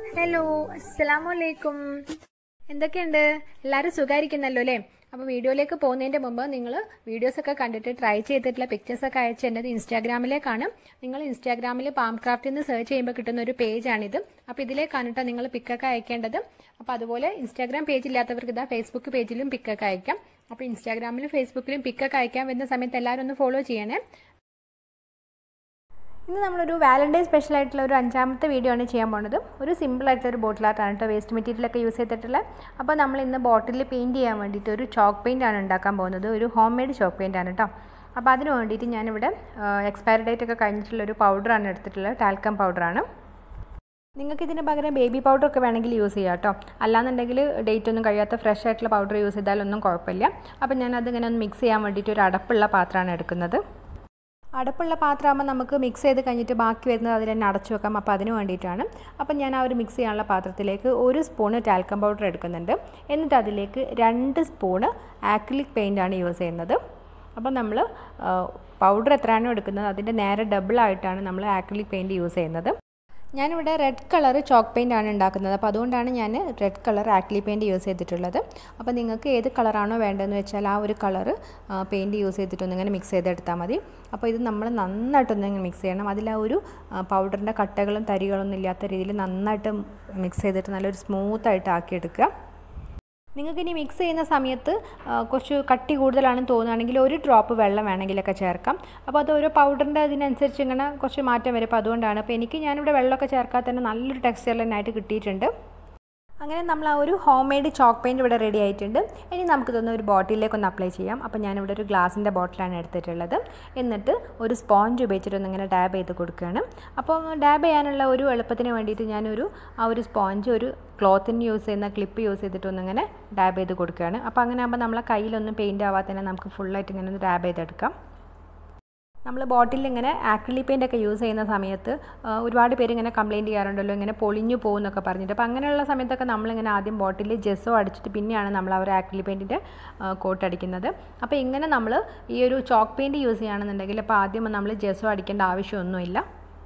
hello അസ്സലാമു അലൈക്കും എന്തൊക്കെയുണ്ട് എല്ലാവരും സുഖമായിരിക്കുന്നല്ലോ അല്ലേ അപ്പോൾ വീഡിയോയിലേക്ക് പോകുന്നതിൻ്റെ മുമ്പ് നിങ്ങൾ വീഡിയോസൊക്കെ കണ്ടിട്ട് ട്രൈ ചെയ്തിട്ടുള്ള പിക്ചേഴ്സൊക്കെ അയച്ച് എൻ്റെ ഇൻസ്റ്റാഗ്രാമിലേക്കാണ് നിങ്ങൾ ഇൻസ്റ്റാഗ്രാമിൽ പാം ക്രാഫ്റ്റിൽ നിന്ന് സെർച്ച് ചെയ്യുമ്പോൾ കിട്ടുന്ന ഒരു പേജാണിത് അപ്പോൾ ഇതിലേക്കാണ് കേട്ടോ നിങ്ങൾ പിക്കൊക്കെ അയക്കേണ്ടത് അപ്പോൾ അതുപോലെ ഇൻസ്റ്റാഗ്രാം പേജ് ഇല്ലാത്തവർക്ക് ഇതാ ഫേസ്ബുക്ക് പേജിലും പിക്കൊക്കെ അയക്കാം അപ്പോൾ ഇൻസ്റ്റാഗ്രാമിലും ഫേസ്ബുക്കിലും പിക്കൊക്കെ അയക്കാൻ വരുന്ന സമയത്ത് എല്ലാവരും ഒന്ന് ഫോളോ ചെയ്യണേ ഇന്ന് നമ്മളൊരു വാലൻറ്റൈൻ സ്പെഷ്യൽ ആയിട്ടുള്ള ഒരു അഞ്ചാമത്തെ വീഡിയോ ആണ് ചെയ്യാൻ പോകുന്നത് ഒരു സിമ്പിൾ ആയിട്ടുള്ള ഒരു ബോട്ടിൽ ആർട്ടാണ് കേട്ടോ വേസ്റ്റ് മെറ്റീരിയലൊക്കെ യൂസ് ചെയ്തിട്ടുള്ളത് അപ്പോൾ നമ്മൾ ഇന്ന് ബോട്ടിൽ പെയിൻറ്റ് ചെയ്യാൻ വേണ്ടിയിട്ട് ഒരു ചോക്ക് പെയിൻ്റ് ആണ് ഉണ്ടാക്കാൻ പോകുന്നത് ഒരു ഹോം മെയ്ഡ് ചോക്ക് പെയിൻ്റ് ആണ് കേട്ടോ അപ്പോൾ അതിന് വേണ്ടിയിട്ട് ഞാനിവിടെ എക്സ്പയറി ഡേറ്റ് ഒക്കെ കഴിഞ്ഞിട്ടുള്ള ഒരു പൗഡറാണ് എടുത്തിട്ടുള്ളത് ടാൽക്കം പൗഡറാണ് നിങ്ങൾക്ക് ഇതിന് പകരം ബേബി പൗഡർ ഒക്കെ വേണമെങ്കിൽ യൂസ് ചെയ്യാം കേട്ടോ അല്ലാന്നുണ്ടെങ്കിൽ ഡേറ്റ് ഒന്നും കഴിയാത്ത ഫ്രഷ് ആയിട്ടുള്ള പൗഡർ യൂസ് ചെയ്താലൊന്നും കുഴപ്പമില്ല അപ്പോൾ ഞാനത് ഇങ്ങനെ ഒന്ന് മിക്സ് ചെയ്യാൻ വേണ്ടിയിട്ട് ഒരു അടപ്പുള്ള പാത്രമാണ് എടുക്കുന്നത് അടപ്പുള്ള പാത്രമാകുമ്പോൾ നമുക്ക് മിക്സ് ചെയ്ത് കഴിഞ്ഞിട്ട് ബാക്കി വരുന്നത് അതിൽ തന്നെ അടച്ചു വെക്കാം അപ്പോൾ അതിന് വേണ്ടിയിട്ടാണ് അപ്പം ഞാൻ ആ ഒരു മിക്സ് ചെയ്യാനുള്ള പാത്രത്തിലേക്ക് ഒരു സ്പൂണ് ടാൽക്കം പൗഡർ എടുക്കുന്നുണ്ട് എന്നിട്ട് അതിലേക്ക് രണ്ട് സ്പൂണ് ആക്രിലിക് പെയിൻ്റാണ് യൂസ് ചെയ്യുന്നത് അപ്പം നമ്മൾ പൗഡർ എത്രയാണോ എടുക്കുന്നത് അതിൻ്റെ നേരെ ഡബിൾ ആയിട്ടാണ് നമ്മൾ ആക്രിലിക് പെയിൻറ്റ് യൂസ് ചെയ്യുന്നത് ഞാനിവിടെ റെഡ് കളർ ചോക്ക് പെയിൻ്റ് ആണ് ഉണ്ടാക്കുന്നത് അപ്പോൾ അതുകൊണ്ടാണ് ഞാൻ red colour acrylic paint use ചെയ്തിട്ടുള്ളത് അപ്പോൾ നിങ്ങൾക്ക് ഏത് കളറാണോ വേണ്ടതെന്ന് വെച്ചാൽ ആ ഒരു കളർ പെയിൻറ്റ് യൂസ് ചെയ്തിട്ടൊന്ന് ഇങ്ങനെ മിക്സ് ചെയ്തെടുത്താൽ മതി അപ്പോൾ ഇത് നമ്മൾ നന്നായിട്ടൊന്ന് ഇങ്ങനെ മിക്സ് ചെയ്യണം അതിൽ ആ ഒരു പൗഡറിൻ്റെ കട്ടകളും തരികളൊന്നും ഇല്ലാത്ത രീതിയിൽ നന്നായിട്ട് മിക്സ് ചെയ്തിട്ട് നല്ലൊരു സ്മൂത്തായിട്ട് ആക്കിയെടുക്കുക നിങ്ങൾക്ക് ഇനി മിക്സ് ചെയ്യുന്ന സമയത്ത് കുറച്ച് കട്ടി കൂടുതലാണെന്ന് തോന്നുകയാണെങ്കിൽ ഒരു ഡ്രോപ്പ് വെള്ളം വേണമെങ്കിലൊക്കെ ചേർക്കാം അപ്പോൾ അത് ഓരോ പൗഡറിൻ്റെ അതിനനുസരിച്ച് ഇങ്ങനെ കുറച്ച് മാറ്റം വരും അപ്പോൾ അതുകൊണ്ടാണ് അപ്പോൾ എനിക്ക് ഞാനിവിടെ വെള്ളമൊക്കെ ചേർക്കാതെ തന്നെ നല്ലൊരു ടെക്സ്ചറിൽ തന്നെയായിട്ട് കിട്ടിയിട്ടുണ്ട് അങ്ങനെ നമ്മൾ ആ ഒരു ഹോം മെയ്ഡ് ചോക്ക് പെയിൻറ്റ് ഇവിടെ റെഡി ആയിട്ടുണ്ട് ഇനി നമുക്ക് ഇതൊന്ന് ഒരു ബോട്ടിലേക്ക് ഒന്ന് അപ്ലൈ ചെയ്യാം അപ്പോൾ ഞാനിവിടെ ഒരു ഗ്ലാസിൻ്റെ ബോട്ടിലാണ് എടുത്തിട്ടുള്ളത് എന്നിട്ട് ഒരു സ്പോഞ്ച് ഉപയോഗിച്ചിട്ട് ഒന്ന് ഇങ്ങനെ ഡാബ് ചെയ്ത് കൊടുക്കുകയാണ് അപ്പോൾ ഡാബ് ചെയ്യാനുള്ള ഒരു എളുപ്പത്തിന് വേണ്ടിയിട്ട് ഞാനൊരു ആ ഒരു സ്പോഞ്ച് ഒരു ക്ലോത്തിന് യൂസ് ചെയ്യുന്ന ക്ലിപ്പ് യൂസ് ചെയ്തിട്ട് ഒന്നിങ്ങനെ ഡാബ് ചെയ്ത് കൊടുക്കുകയാണ് അപ്പോൾ അങ്ങനെ ആകുമ്പോൾ നമ്മളെ കയ്യിലൊന്നും പെയിൻറ്റ് ആവാതെ തന്നെ നമുക്ക് ഫുള്ളായിട്ട് ഇങ്ങനെ ഒന്ന് ഡാബ് ചെയ്തെടുക്കാം നമ്മൾ ബോട്ടിൽ ഇങ്ങനെ ആക്രിലി പെയിൻ്റ് ഒക്കെ യൂസ് ചെയ്യുന്ന സമയത്ത് ഒരുപാട് പേര് ഇങ്ങനെ കംപ്ലയിൻറ്റ് ചെയ്യാറുണ്ടല്ലോ ഇങ്ങനെ പൊളിഞ്ഞു പോകുന്നൊക്കെ പറഞ്ഞിട്ട് അപ്പോൾ അങ്ങനെയുള്ള സമയത്തൊക്കെ നമ്മളിങ്ങനെ ആദ്യം ബോട്ടിൽ ജെസ്സോ അടിച്ചിട്ട് പിന്നെയാണ് നമ്മൾ ആ ഒരു ആക്രിലി പെയിൻറ്റിൻ്റെ കോട്ട് അടിക്കുന്നത് അപ്പോൾ ഇങ്ങനെ നമ്മൾ ഈ ഒരു ചോക്ക് പെയിൻറ്റ് യൂസ് ചെയ്യുകയാണെന്നുണ്ടെങ്കിൽ അപ്പോൾ ആദ്യം നമ്മൾ ജെസ്സോ അടിക്കേണ്ട ആവശ്യമൊന്നുമില്ല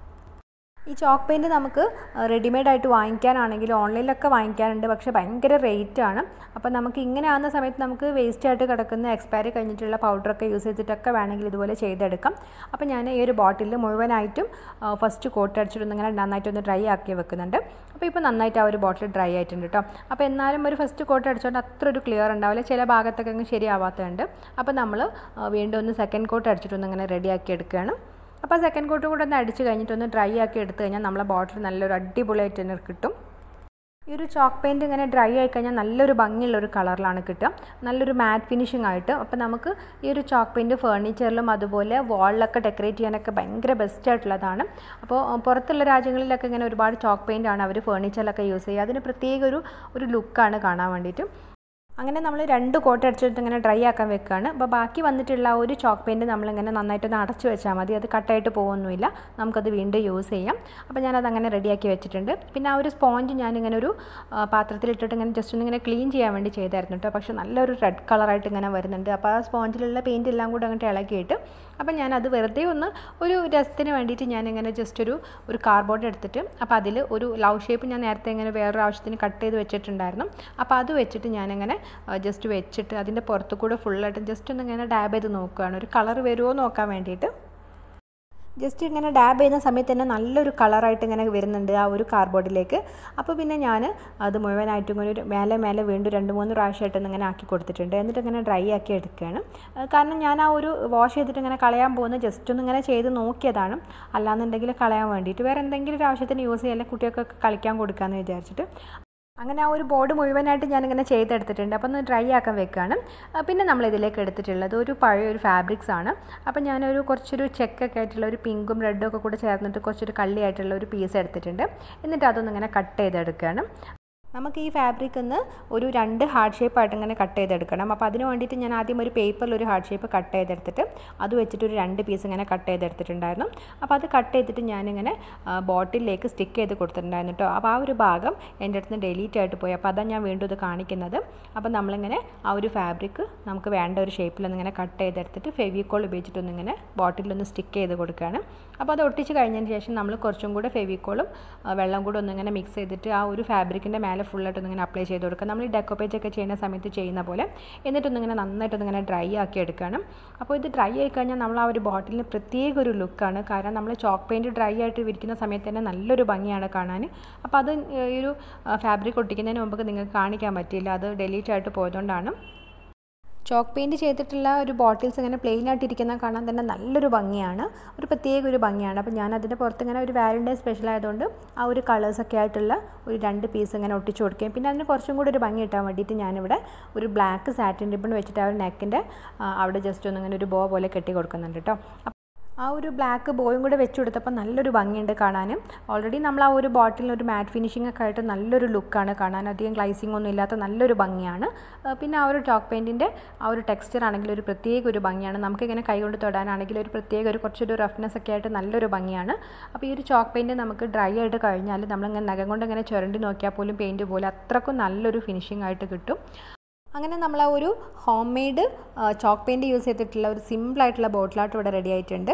ഈ ചോക്ക് പെയിൻറ്റ് നമുക്ക് റെഡിമെയ്ഡ് ആയിട്ട് വാങ്ങിക്കാനാണെങ്കിൽ ഓൺലൈനിലൊക്കെ വാങ്ങിക്കാനുണ്ട് പക്ഷേ ഭയങ്കര റേറ്റ് ആണ് അപ്പോൾ നമുക്ക് ഇങ്ങനെ ആകുന്ന സമയത്ത് നമുക്ക് വേസ്റ്റ് ആയിട്ട് കിടക്കുന്ന എക്സ്പയറി കഴിഞ്ഞിട്ടുള്ള പൗഡറൊക്കെ യൂസ് ചെയ്തിട്ടൊക്കെ വേണമെങ്കിൽ ഇതുപോലെ ചെയ്തെടുക്കാം അപ്പോൾ ഞാൻ ഈ ഒരു ബോട്ടിൽ മുഴുവനായിട്ടും ഫസ്റ്റ് കോട്ട് അടിച്ചിട്ടൊന്ന് ഇങ്ങനെ നന്നായിട്ടൊന്ന് ഡ്രൈ ആക്കി വെക്കുന്നുണ്ട് അപ്പോൾ ഇപ്പോൾ നന്നായിട്ട് ആ ഒരു ബോട്ടിൽ ഡ്രൈ ആയിട്ടുണ്ട് കേട്ടോ അപ്പോൾ എന്നാലും ഒരു ഫസ്റ്റ് കോട്ട് അടിച്ചുകൊണ്ട് അത്ര ഒരു ക്ലിയർ ഉണ്ടാവില്ല ചില ഭാഗത്തൊക്കെ അങ്ങ് ശരിയാവാത്തതുണ്ട് അപ്പോൾ നമ്മൾ വീണ്ടും ഒന്ന് സെക്കൻഡ് കോട്ട് അടിച്ചിട്ടൊന്ന് ഇങ്ങനെ റെഡിയാക്കി എടുക്കുകയാണ് അപ്പോൾ സെക്കൻഡ് കോട്ടും കൂടെ ഒന്ന് അടിച്ച് കഴിഞ്ഞിട്ട് ഒന്ന് ഡ്രൈ ആക്കി എടുത്തു കഴിഞ്ഞാൽ നമ്മളെ ബോട്ടിൽ നല്ലൊരു അടിപൊളിയായിട്ട് തന്നെ കിട്ടും ഈ ഒരു ചോക്ക് പെയിൻറ്റ് ഇങ്ങനെ ഡ്രൈ ആയി കഴിഞ്ഞാൽ നല്ലൊരു ഭംഗിയുള്ള ഒരു കളറിലാണ് കിട്ടുക നല്ലൊരു മാറ്റ് ഫിനിഷിംഗ് ആയിട്ട് അപ്പോൾ നമുക്ക് ഈ ഒരു ചോക്ക് പെയിൻറ്റ് ഫേർണിച്ചറിലും അതുപോലെ വാളിലൊക്കെ ഡെക്കറേറ്റ് ചെയ്യാനൊക്കെ ഭയങ്കര ബെസ്റ്റ് ആയിട്ടുള്ളതാണ് അപ്പോൾ പുറത്തുള്ള രാജ്യങ്ങളിലൊക്കെ ഇങ്ങനെ ഒരുപാട് ചോക്ക് പെയിൻ്റ് ആണ് അവർ ഫേർണിച്ചറിലൊക്കെ യൂസ് ചെയ്യുക അതിന് പ്രത്യേക ഒരു ഒരു ലുക്കാണ് കാണാൻ വേണ്ടിയിട്ട് അങ്ങനെ നമ്മൾ രണ്ട് കോട്ട് അടിച്ചിട്ട് ഇങ്ങനെ ഡ്രൈ ആക്കാൻ വെക്കുകയാണ് അപ്പോൾ ബാക്കി വന്നിട്ടുള്ള ആ ഒരു ചോക്ക് പെയിൻറ്റ് നമ്മളിങ്ങനെ നന്നായിട്ടൊന്ന് അടച്ചു വെച്ചാൽ മതി അത് കട്ടായിട്ട് പോകുന്നില്ല നമുക്കത് വീണ്ടും യൂസ് ചെയ്യാം അപ്പോൾ ഞാനത് അങ്ങനെ റെഡിയാക്കി വെച്ചിട്ടുണ്ട് പിന്നെ ആ ഒരു സ്പോഞ്ച് ഞാനിങ്ങനെ ഒരു പാത്രത്തിലിട്ടിട്ട് ഇങ്ങനെ ജസ്റ്റ് ഒന്ന് ഇങ്ങനെ ക്ലീൻ ചെയ്യാൻ വേണ്ടി ചെയ്തായിരുന്നു കേട്ടോ പക്ഷേ നല്ലൊരു റെഡ് കളറായിട്ട് ഇങ്ങനെ വരുന്നുണ്ട് അപ്പോൾ ആ സ്പോഞ്ചിലുള്ള പെയിൻറ്റ് എല്ലാം കൂടെ അങ്ങോട്ട് ഇളക്കിയിട്ട് അപ്പോൾ ഞാനത് വെറുതെ ഒന്ന് ഒരു രസത്തിന് വേണ്ടിയിട്ട് ഞാനിങ്ങനെ ജസ്റ്റ് ഒരു ഒരു കാർഡ്ബോർഡ് എടുത്തിട്ട് അപ്പോൾ അതിൽ ഒരു ലവ് ഷേപ്പ് ഞാൻ നേരത്തെ ഇങ്ങനെ വേറൊരു ആവശ്യത്തിന് കട്ട് ചെയ്ത് വെച്ചിട്ടുണ്ടായിരുന്നു അപ്പോൾ അത് വെച്ചിട്ട് ഞാനിങ്ങനെ ജസ്റ്റ് വെച്ചിട്ട് അതിൻ്റെ പുറത്തു കൂടെ ഫുള്ളായിട്ട് ജസ്റ്റ് ഒന്ന് ഇങ്ങനെ ഡാബ് ചെയ്ത് നോക്കുകയാണ് ഒരു കളർ വരുമോ നോക്കാൻ വേണ്ടിയിട്ട് ജസ്റ്റ് ഇങ്ങനെ ഡാബ് ചെയ്യുന്ന സമയത്ത് തന്നെ നല്ലൊരു കളറായിട്ട് ഇങ്ങനെ വരുന്നുണ്ട് ആ ഒരു കാർഡ്ബോർഡിലേക്ക് അപ്പോൾ പിന്നെ ഞാൻ അത് മുഴുവനായിട്ടും ഇങ്ങനെ ഒരു മേലെ മേലെ വീണ്ടും രണ്ട് മൂന്ന് പ്രാവശ്യമായിട്ട് ഇങ്ങനെ ആക്കി കൊടുത്തിട്ടുണ്ട് എന്നിട്ട് ഇങ്ങനെ ഡ്രൈ ആക്കി എടുക്കുകയാണ് കാരണം ഞാൻ ആ ഒരു വാഷ് ചെയ്തിട്ട് ഇങ്ങനെ കളയാൻ പോകുന്നത് ജസ്റ്റ് ഒന്ന് ഇങ്ങനെ ചെയ്ത് നോക്കിയതാണ് അല്ലാന്നുണ്ടെങ്കിൽ കളയാൻ വേണ്ടിയിട്ട് വേറെ എന്തെങ്കിലും ഒരു ആവശ്യത്തിന് യൂസ് ചെയ്യാൻ കുട്ടികൾക്കൊക്കെ കളിക്കാൻ കൊടുക്കാമെന്ന് വിചാരിച്ചിട്ട് അങ്ങനെ ആ ഒരു ബോർഡ് മുഴുവനായിട്ട് ഞാനിങ്ങനെ ചെയ്തെടുത്തിട്ടുണ്ട് അപ്പോൾ ഒന്ന് ഡ്രൈ ആക്കാൻ വെക്കുകയാണ് പിന്നെ നമ്മൾ ഇതിലേക്ക് എടുത്തിട്ടുള്ളത് ഒരു പഴയ ഒരു ഫാബ്രിക്സ് ആണ് അപ്പോൾ ഞാനൊരു കുറച്ചൊരു ചെക്കൊക്കെ ആയിട്ടുള്ള ഒരു പിങ്കും റെഡും ഒക്കെ കൂടെ ചേർന്നിട്ട് കുറച്ചൊരു കള്ളിയായിട്ടുള്ള ഒരു പീസ് എടുത്തിട്ടുണ്ട് എന്നിട്ട് അതൊന്ന് ഇങ്ങനെ കട്ട് ചെയ്തെടുക്കുകയാണ് നമുക്ക് ഈ ഫാബ്രിക് ഒന്ന് ഒരു രണ്ട് ഹാർഡ് ഷേപ്പായിട്ട് ഇങ്ങനെ കട്ട് ചെയ്തെടുക്കണം അപ്പോൾ അതിന് വേണ്ടിയിട്ട് ഞാൻ ആദ്യം ഒരു പേപ്പറിൽ ഒരു ഹാർഡ് ഷേപ്പ് കട്ട് ചെയ്തെടുത്തിട്ട് അത് വെച്ചിട്ട് ഒരു രണ്ട് പീസ് ഇങ്ങനെ കട്ട് ചെയ്തെടുത്തിട്ടുണ്ടായിരുന്നു അപ്പോൾ അത് കട്ട് ചെയ്തിട്ട് ഞാനിങ്ങനെ ബോട്ടിലേക്ക് സ്റ്റിക്ക് ചെയ്ത് കൊടുത്തിട്ടുണ്ടായിരുന്നു കേട്ടോ അപ്പോൾ ആ ഒരു ഭാഗം എൻ്റെ അടുത്ത് നിന്ന് ഡിലീറ്റ് ആയിട്ട് പോയി അപ്പോൾ അതാണ് ഞാൻ വീണ്ടും ഇത് കാണിക്കുന്നത് അപ്പോൾ നമ്മളിങ്ങനെ ആ ഒരു ഫാബ്രിക് നമുക്ക് വേണ്ട ഒരു ഷേപ്പിലൊന്നിങ്ങനെ കട്ട് ചെയ്തെടുത്തിട്ട് ഫെവിക്കോൾ ഉപയോഗിച്ചിട്ടൊന്നിങ്ങനെ ബോട്ടിലൊന്ന് സ്റ്റിക്ക് ചെയ്ത് കൊടുക്കുകയാണ് അപ്പോൾ അത് ഒട്ടിച്ച് കഴിഞ്ഞതിന് ശേഷം നമ്മൾ കുറച്ചും കൂടെ ഫെവിക്കോളും വെള്ളം കൂടെ ഒന്നിങ്ങനെ മിക്സ് ചെയ്തിട്ട് ആ ഒരു ഫാബ്രിക്കിൻ്റെ മേലെ ഫുള്ളായിട്ട് ഒന്നിങ്ങനെ അപ്ലൈ ചെയ്ത് കൊടുക്കുക നമ്മൾ ഈ ഡെക്കോപ്പേജ് ഒക്കെ ചെയ്യുന്ന സമയത്ത് ചെയ്യുന്ന പോലെ എന്നിട്ടൊന്നിങ്ങനെ നന്നായിട്ടൊന്നിങ്ങനെ ഡ്രൈ ആക്കി എടുക്കുകയാണ് അപ്പോൾ ഇത് ഡ്രൈ ആയി കഴിഞ്ഞാൽ നമ്മൾ ആ ഒരു ബോട്ടിലിന് പ്രത്യേക ഒരു ലുക്കാണ് കാരണം നമ്മൾ ചോക്ക് പെയിൻറ്റ് ഡ്രൈ ആയിട്ട് വിരിക്കുന്ന സമയത്ത് തന്നെ നല്ലൊരു ഭംഗിയാണ് കാണാൻ അപ്പോൾ അത് ഈ ഒരു ഫാബ്രിക് ഒട്ടിക്കുന്നതിന് മുമ്പ് നിങ്ങൾക്ക് കാണിക്കാൻ പറ്റിയില്ല അത് ഡിലീറ്റ് ആയിട്ട് പോയതുകൊണ്ടാണ് ചോക്ക് പെയിൻറ്റ് ചെയ്തിട്ടുള്ള ഒരു ബോട്ടിൽസ് ഇങ്ങനെ പ്ലെയിൻ ആയിട്ടിരിക്കുന്ന കാണാൻ തന്നെ നല്ലൊരു ഭംഗിയാണ് ഒരു പ്രത്യേക ഒരു ഭംഗിയാണ് അപ്പോൾ ഞാൻ അതിൻ്റെ പുറത്ത് ഇങ്ങനെ ഒരു വാലൻറ്റൈൻ സ്പെഷ്യൽ ആയതുകൊണ്ട് ആ ഒരു കളേഴ്സൊക്കെ ആയിട്ടുള്ള ഒരു രണ്ട് പീസ് ഇങ്ങനെ ഒട്ടിച്ചു കൊടുക്കുകയും പിന്നെ അതിന് കുറച്ചും കൂടി ഒരു ഭംഗി കിട്ടാൻ വേണ്ടിയിട്ട് ഞാനിവിടെ ഒരു ബ്ലാക്ക് സാറ്റിൻ റിബൺ വെച്ചിട്ട് ആ ഒരു നെക്കിൻ്റെ അവിടെ ജസ്റ്റ് ഒന്ന് ഇങ്ങനെ ഒരു ബോ പോലെ കെട്ടി കൊടുക്കുന്നുണ്ട് കേട്ടോ ആ ഒരു ബ്ലാക്ക് ബോയും കൂടെ വെച്ച് കൊടുത്തപ്പോൾ നല്ലൊരു ഭംഗിയുണ്ട് കാണാൻ ഓൾറെഡി നമ്മൾ ആ ഒരു ബോട്ടിലിന് ഒരു മാറ്റ് ഫിനിഷിംഗ് ഒക്കെ ആയിട്ട് നല്ലൊരു ലുക്കാണ് കാണാൻ അധികം ഗ്ലൈസിംഗ് ഒന്നും ഇല്ലാത്ത നല്ലൊരു ഭംഗിയാണ് പിന്നെ ആ ഒരു ചോക്ക് പെയിൻറ്റിൻ്റെ ആ ഒരു ടെക്സ്ചർ ആണെങ്കിൽ ഒരു പ്രത്യേക ഒരു ഭംഗിയാണ് നമുക്കിങ്ങനെ കൈകൊണ്ട് തൊടാനാണെങ്കിൽ ഒരു പ്രത്യേക ഒരു കുറച്ചൊരു റഫ്നെസ് ഒക്കെ ആയിട്ട് നല്ലൊരു ഭംഗിയാണ് അപ്പോൾ ഈ ഒരു ചോക്ക് പെയിൻറ്റ് നമുക്ക് ഡ്രൈ ആയിട്ട് കഴിഞ്ഞാൽ നമ്മളിങ്ങനെ നഖം കൊണ്ട് ഇങ്ങനെ ചുരണ്ടി നോക്കിയാൽ പോലും പെയിൻറ്റ് പോലെ അത്രക്കും നല്ലൊരു ഫിനിഷിംഗ് ആയിട്ട് കിട്ടും അങ്ങനെ നമ്മൾ ആ ഒരു home made chalk paint use ചെയ്തിട്ടുള്ള ഒരു സിമ്പിളായിട്ടുള്ള ബോട്ടിലായിട്ട് ഇവിടെ റെഡി ആയിട്ടുണ്ട്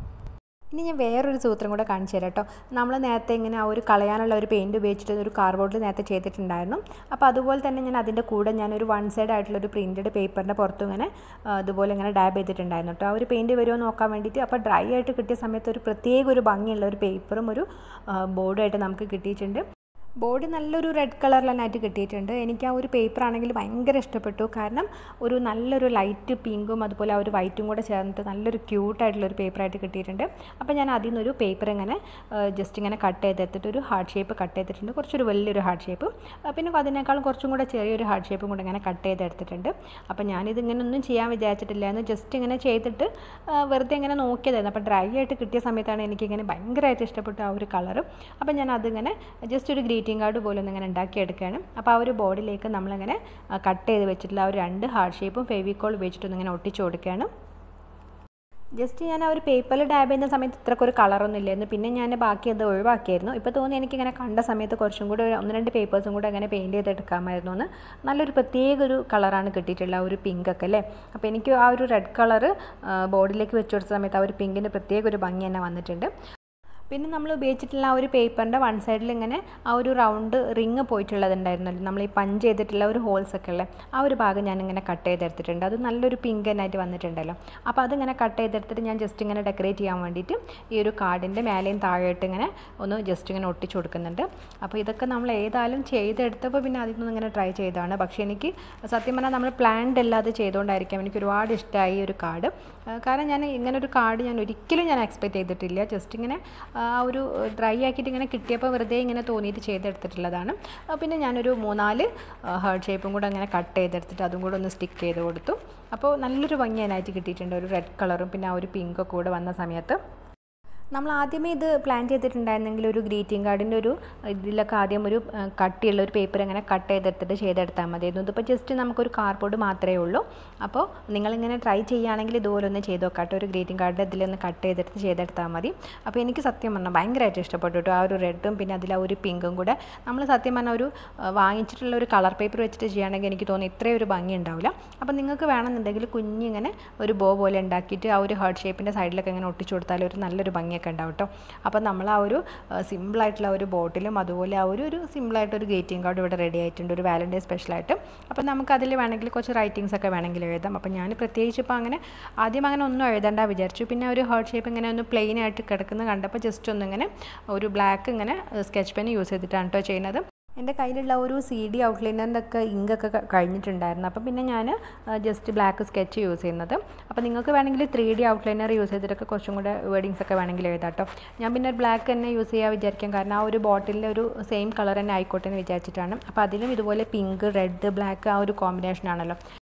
ഇനി ഞാൻ വേറൊരു സൂത്രം കൂടെ കാണിച്ചു തരാം കേട്ടോ നമ്മൾ നേരത്തെ ഇങ്ങനെ ആ ഒരു കളയാനുള്ള ഒരു പെയിൻറ്റ് ഉപയോഗിച്ചിട്ട് ഒരു കാർബോർഡിൽ നേരത്തെ ചെയ്തിട്ടുണ്ടായിരുന്നു അപ്പോൾ അതുപോലെ തന്നെ ഞാൻ അതിൻ്റെ കൂടെ ഞാനൊരു വൺ സൈഡ് ആയിട്ടുള്ള ഒരു പ്രിൻറ്റഡ് പേപ്പറിൻ്റെ പുറത്തും ഇങ്ങനെ ഇതുപോലെ ഇങ്ങനെ ഡാബ് ചെയ്തിട്ടുണ്ടായിരുന്നു കേട്ടോ ആ ഒരു പെയിൻറ്റ് വരുമോ നോക്കാൻ വേണ്ടിയിട്ട് അപ്പോൾ ഡ്രൈ ആയിട്ട് കിട്ടിയ സമയത്ത് ഒരു പ്രത്യേക ഒരു ഭംഗിയുള്ള ഒരു പേപ്പറും ഒരു ബോർഡായിട്ട് നമുക്ക് കിട്ടിയിട്ടുണ്ട് ബോർഡ് നല്ലൊരു റെഡ് കളറിൽ തന്നെയായിട്ട് കിട്ടിയിട്ടുണ്ട് എനിക്ക് ആ ഒരു പേപ്പർ ആണെങ്കിൽ ഭയങ്കര ഇഷ്ടപ്പെട്ടു കാരണം ഒരു നല്ലൊരു ലൈറ്റ് പിങ്കും അതുപോലെ ആ ഒരു വൈറ്റും കൂടെ ചേർന്നിട്ട് നല്ലൊരു ക്യൂട്ടായിട്ടുള്ള ഒരു പേപ്പറായിട്ട് കിട്ടിയിട്ടുണ്ട് അപ്പോൾ ഞാൻ അതിൽ നിന്നൊരു പേപ്പർ ഇങ്ങനെ ജസ്റ്റ് ഇങ്ങനെ കട്ട് ചെയ്തെടുത്തിട്ട് ഒരു ഹാർഡ് ഷേപ്പ് കട്ട് ചെയ്തിട്ടുണ്ട് കുറച്ചൊരു വലിയൊരു ഹാർഡ് ഷേപ്പ് പിന്നെ അതിനേക്കാളും കുറച്ചും കൂടെ ചെറിയൊരു ഹാർഡ് ഷേപ്പും കൂടെ ഇങ്ങനെ കട്ട് ചെയ്തെടുത്തിട്ടുണ്ട് അപ്പോൾ ഞാനിത് ഇങ്ങനെ ഒന്നും ചെയ്യാൻ വിചാരിച്ചിട്ടില്ലായിരുന്നു ജസ്റ്റ് ഇങ്ങനെ ചെയ്തിട്ട് വെറുതെ ഇങ്ങനെ നോക്കിയതായിരുന്നു അപ്പോൾ ഡ്രൈ ആയിട്ട് കിട്ടിയ സമയത്താണ് എനിക്കിങ്ങനെ ഭയങ്കരമായിട്ട് ഇഷ്ടപ്പെട്ടു ആ ഒരു കളറ് അപ്പോൾ ഞാൻ അതിങ്ങനെ ജസ്റ്റ് ഒരു ഗ്രീറ്റിംഗ് കാർഡ് പോലെ ഒന്നിങ്ങനെ ഉണ്ടാക്കിയെടുക്കുകയാണ് അപ്പോൾ ആ ഒരു ബോർഡിലേക്ക് നമ്മളിങ്ങനെ കട്ട് ചെയ്ത് വെച്ചിട്ടുള്ള ആ ഒരു രണ്ട് ഹാർഡ് ഷേപ്പും ഫെവിക്കോൾ ഉപയോഗിച്ചിട്ടൊന്നിങ്ങനെ ഒട്ടിച്ചു കൊടുക്കുകയാണ് ജസ്റ്റ് ഞാൻ ആ ഒരു പേപ്പറിൽ ഡാബ് ചെയ്യുന്ന സമയത്ത് ഇത്രയ്ക്ക് ഒരു കളറൊന്നും ഇല്ലായിരുന്നു പിന്നെ ഞാൻ ബാക്കി അത് ഒഴിവാക്കിയായിരുന്നു ഇപ്പോൾ തോന്നി എനിക്കിങ്ങനെ കണ്ട സമയത്ത് കുറച്ചും കൂടി ഒന്ന് രണ്ട് പേപ്പേഴ്സും കൂടെ അങ്ങനെ പെയിൻറ്റ് ചെയ്തെടുക്കാമായിരുന്നു എന്ന് നല്ലൊരു പ്രത്യേക ഒരു കളറാണ് കിട്ടിയിട്ടുള്ള ആ ഒരു പിങ്ക് ഒക്കെ അല്ലേ അപ്പോൾ എനിക്ക് ആ ഒരു റെഡ് കളറ് ബോർഡിലേക്ക് വെച്ച് കൊടുത്ത സമയത്ത് ആ ഒരു പിങ്കിൻ്റെ പ്രത്യേക ഒരു ഭംഗി തന്നെ വന്നിട്ടുണ്ട് പിന്നെ നമ്മൾ ഉപയോഗിച്ചിട്ടുള്ള ആ ഒരു പേപ്പറിൻ്റെ വൺ സൈഡിൽ ഇങ്ങനെ ആ ഒരു റൗണ്ട് റിങ് പോയിട്ടുള്ളതുണ്ടായിരുന്നല്ലോ നമ്മൾ ഈ പഞ്ച് ചെയ്തിട്ടുള്ള ഒരു ഹോൾസ് ഒക്കെ ഉള്ളത് ആ ഒരു ഭാഗം ഞാനിങ്ങനെ കട്ട് ചെയ്തെടുത്തിട്ടുണ്ട് അത് നല്ലൊരു പിങ്ക് ആയിട്ട് വന്നിട്ടുണ്ടല്ലോ അപ്പോൾ അതിങ്ങനെ കട്ട് ചെയ്തെടുത്തിട്ട് ഞാൻ ജസ്റ്റ് ഇങ്ങനെ ഡെക്കറേറ്റ് ചെയ്യാൻ വേണ്ടിയിട്ട് ഈ ഒരു കാർഡിൻ്റെ മേലെയും താഴെയായിട്ട് ഇങ്ങനെ ഒന്ന് ജസ്റ്റ് ഇങ്ങനെ ഒട്ടിച്ചു കൊടുക്കുന്നുണ്ട് അപ്പോൾ ഇതൊക്കെ നമ്മൾ ഏതായാലും ചെയ്തെടുത്തപ്പോൾ പിന്നെ അതിൽ നിന്ന് ഇങ്ങനെ ട്രൈ ചെയ്തതാണ് പക്ഷേ എനിക്ക് സത്യം പറഞ്ഞാൽ നമ്മൾ പ്ലാൻഡ് അല്ലാതെ ചെയ്തുകൊണ്ടായിരിക്കാം എനിക്ക് ഒരുപാട് ഇഷ്ടമായി ഈ ഒരു കാർഡ് കാരണം ഞാൻ ഇങ്ങനെ ഒരു കാർഡ് ഞാൻ ഒരിക്കലും ഞാൻ എക്സ്പെക്റ്റ് ചെയ്തിട്ടില്ല ജസ്റ്റ് ഇങ്ങനെ ആ ഒരു ഡ്രൈ ആക്കിയിട്ട് ഇങ്ങനെ കിട്ടിയപ്പോൾ വെറുതെ ഇങ്ങനെ തോന്നിയിട്ട് ചെയ്തെടുത്തിട്ടുള്ളതാണ് പിന്നെ ഞാനൊരു മൂന്നാല് ഹേർഡ് ഷേപ്പും കൂടെ അങ്ങനെ കട്ട് ചെയ്തെടുത്തിട്ട് അതും കൂടെ ഒന്ന് സ്റ്റിക്ക് ചെയ്ത് കൊടുത്തു അപ്പോൾ നല്ലൊരു ഭംഗി അതിനായിട്ട് കിട്ടിയിട്ടുണ്ട് ഒരു റെഡ് കളറും പിന്നെ ആ ഒരു പിങ്കൊക്കെ കൂടെ വന്ന സമയത്ത് നമ്മൾ ആദ്യമേ ഇത് പ്ലാൻ ചെയ്തിട്ടുണ്ടായിരുന്നെങ്കിൽ ഒരു ഗ്രീറ്റിംഗ് കാർഡിൻ്റെ ഒരു ഇതിലൊക്കെ ആദ്യം ഒരു കട്ടിയുള്ള ഒരു പേപ്പർ അങ്ങനെ കട്ട് ചെയ്തെടുത്തിട്ട് ചെയ്തെടുത്താൽ മതിയായിരുന്നു ഇതിപ്പോൾ ജസ്റ്റ് നമുക്കൊരു കാർഡ്ബോർഡ് മാത്രമേ ഉള്ളൂ അപ്പോൾ നിങ്ങളിങ്ങനെ ട്രൈ ചെയ്യുകയാണെങ്കിൽ ഇതുപോലെ ഒന്ന് ചെയ്ത് നോക്കാട്ടോ ഒരു ഗ്രീറ്റിംഗ് കാർഡ് ഇതിലൊന്ന് കട്ട് ചെയ്തെടുത്ത് ചെയ്തെടുത്താൽ മതി അപ്പോൾ എനിക്ക് സത്യം പറഞ്ഞാൽ ഭയങ്കരമായിട്ട് ഇഷ്ടപ്പെട്ടു കേട്ടോ ആ ഒരു റെഡും പിന്നെ അതിൽ ആ ഒരു പിങ്കും കൂടെ നമ്മൾ സത്യം പറഞ്ഞാൽ ഒരു വാങ്ങിച്ചിട്ടുള്ള ഒരു കളർ പേപ്പർ വെച്ചിട്ട് ചെയ്യുകയാണെങ്കിൽ എനിക്ക് തോന്നുന്നു ഇത്രയും ഒരു ഭംഗി ഉണ്ടാവില്ല അപ്പോൾ നിങ്ങൾക്ക് വേണമെന്നുണ്ടെങ്കിൽ കുഞ്ഞിങ്ങനെ ഒരു ബോ പോലെ ഉണ്ടാക്കിയിട്ട് ആ ഒരു ഹാർട്ട് ഷേപ്പിൻ്റെ സൈഡിലൊക്കെ ഇങ്ങനെ ഒട്ടിച്ചു കൊടുത്താൽ ഒരു നല്ലൊരു ഭംഗിയൊക്കെ ഉണ്ടാവും കേട്ടോ അപ്പോൾ നമ്മൾ ആ ഒരു സിമ്പിളായിട്ടുള്ള ഒരു ബോട്ടിലും അതുപോലെ ആ ഒരു ഒരു സിമ്പിളായിട്ടൊരു ഗ്രേറ്റിംഗ് കാർഡ് ഇവിടെ റെഡി ആയിട്ടുണ്ട് ഒരു വാലൻറ്റൈൻ സ്പെഷ്യലായിട്ട് അപ്പോൾ നമുക്ക് അതിൽ വേണമെങ്കിൽ കുറച്ച് റൈറ്റിങ്സ് ഒക്കെ വേണമെങ്കിൽ എഴുതാം അപ്പോൾ ഞാൻ പ്രത്യേകിച്ച് ഇപ്പോൾ അങ്ങനെ ആദ്യം അങ്ങനെ ഒന്നും എഴുതണ്ട വിചാരിച്ചു പിന്നെ ഒരു ഹാർട്ട് ഷേപ്പ് ഇങ്ങനെ ഒന്ന് പ്ലെയിൻ ആയിട്ട് കിടക്കുന്നത് കണ്ടപ്പോൾ ജസ്റ്റ് ഒന്നിങ്ങനെ ഒരു ബ്ലാക്ക് ഇങ്ങനെ സ്കെച്ച് പെൻ യൂസ് ചെയ്തിട്ടാണ് കേട്ടോ ചെയ്യുന്നത് എൻ്റെ കയ്യിലുള്ള ഒരു സി ഡി ഔട്ട്ലൈനറിൻ്റെ ഒക്കെ ഇങ്കൊക്കെ കഴിഞ്ഞിട്ടുണ്ടായിരുന്നു അപ്പോൾ പിന്നെ ഞാൻ ജസ്റ്റ് ബ്ലാക്ക് സ്കെച്ച് യൂസ് ചെയ്യുന്നത് അപ്പോൾ നിങ്ങൾക്ക് വേണമെങ്കിൽ ത്രീ ഡി ഔട്ട്ലൈനർ യൂസ് ചെയ്തിട്ടൊക്കെ കുറച്ചും കൂടെ വേർഡിങ്സ് ഒക്കെ വേണമെങ്കിൽ എഴുതാം കേട്ടോ ഞാൻ പിന്നെ ബ്ലാക്ക് തന്നെ യൂസ് ചെയ്യാൻ വിചാരിക്കാം കാരണം ആ ഒരു ബോട്ടിലിൻ്റെ ഒരു സെയിം കളർ തന്നെ ആയിക്കോട്ടെ എന്ന് വിചാരിച്ചിട്ടാണ് അപ്പോൾ അതിലും ഇതുപോലെ പിങ്ക് റെഡ് ബ്ലാക്ക് ആ ഒരു കോമ്പിനേഷൻ ആണല്ലോ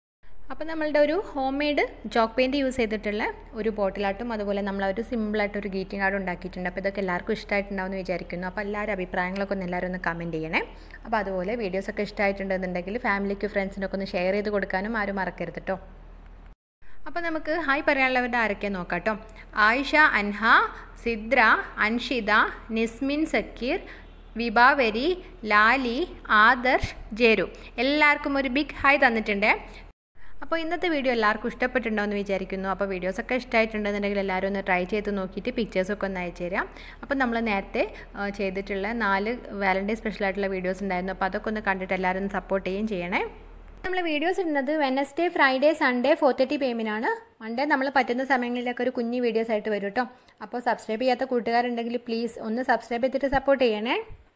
അപ്പോൾ നമ്മളുടെ ഒരു home made chalk paint use ചെയ്തിട്ടുള്ള ഒരു ബോട്ടിലാട്ടും അതുപോലെ നമ്മൾ ഒരു സിമ്പിളായിട്ട് ഒരു ഗ്രീറ്റിംഗ് കാർഡ് ഉണ്ടാക്കിയിട്ടുണ്ട് അപ്പോൾ ഇതൊക്കെ എല്ലാവർക്കും ഇഷ്ടമായിട്ടുണ്ടാവും എന്ന് വിചാരിക്കുന്നു അപ്പോൾ എല്ലാവരും അഭിപ്രായങ്ങളൊക്കെ ഒന്ന് എല്ലാവരും ഒന്ന് കമൻറ്റ് ചെയ്യണേ അപ്പോൾ അതുപോലെ വീഡിയോസൊക്കെ ഇഷ്ടമായിട്ടുണ്ടെന്നുണ്ടെങ്കിൽ ഫാമിലിക്ക് ഫ്രണ്ട്സിനൊക്കെ ഒന്ന് ഷെയർ ചെയ്ത് കൊടുക്കാനും ആരും മറക്കരുത് കേട്ടോ അപ്പോൾ നമുക്ക് ഹായ് പറയാനുള്ളവരുടെ ആരൊക്കെ നോക്കാം കേട്ടോ ആയിഷ അൻഹ സിദ്ര അൻഷിത നിസ്മിൻ സക്കീർ വിഭാവരി ലാലി ആദർശ് ജേരു എല്ലാവർക്കും ഒരു ബിഗ് ഹായ് തന്നിട്ടുണ്ട് അപ്പോൾ ഇന്നത്തെ വീഡിയോ എല്ലാവർക്കും ഇഷ്ടപ്പെട്ടിട്ടുണ്ടോ എന്ന് വിചാരിക്കുന്നു അപ്പോൾ വീഡിയോസൊക്കെ ഇഷ്ടമായിട്ടുണ്ടെന്നുണ്ടെങ്കിൽ എല്ലാവരും ഒന്ന് ട്രൈ ചെയ്ത് നോക്കിയിട്ട് പിക്ചേഴ്സൊക്കെ ഒന്ന് അയച്ചു തരാം അപ്പോൾ നമ്മൾ നേരത്തെ ചെയ്തിട്ടുള്ള നാല് വാലൻറ്റൈൻ സ്പെഷ്യലായിട്ടുള്ള വീഡിയോസ് ഉണ്ടായിരുന്നു അപ്പോൾ അതൊക്കെ ഒന്ന് കണ്ടിട്ട് എല്ലാവരും ഒന്ന് സപ്പോർട്ട് ചെയ്യുകയും ചെയ്യണേ നമ്മൾ വീഡിയോസ് ഇടുന്നത് Wednesday Friday Sunday four thirty പേമിനാണ് മൺഡേ നമ്മൾ പറ്റുന്ന സമയങ്ങളിലൊക്കെ ഒരു കുഞ്ഞു വീഡിയോസ് ആയിട്ട് വരും കേട്ടോ അപ്പോൾ സബ്സ്ക്രൈബ് ചെയ്യാത്ത കൂട്ടുകാരുണ്ടെങ്കിൽ പ്ലീസ് ഒന്ന് സബ്സ്ക്രൈബ് ചെയ്തിട്ട് സപ്പോർട്ട് ചെയ്യണേ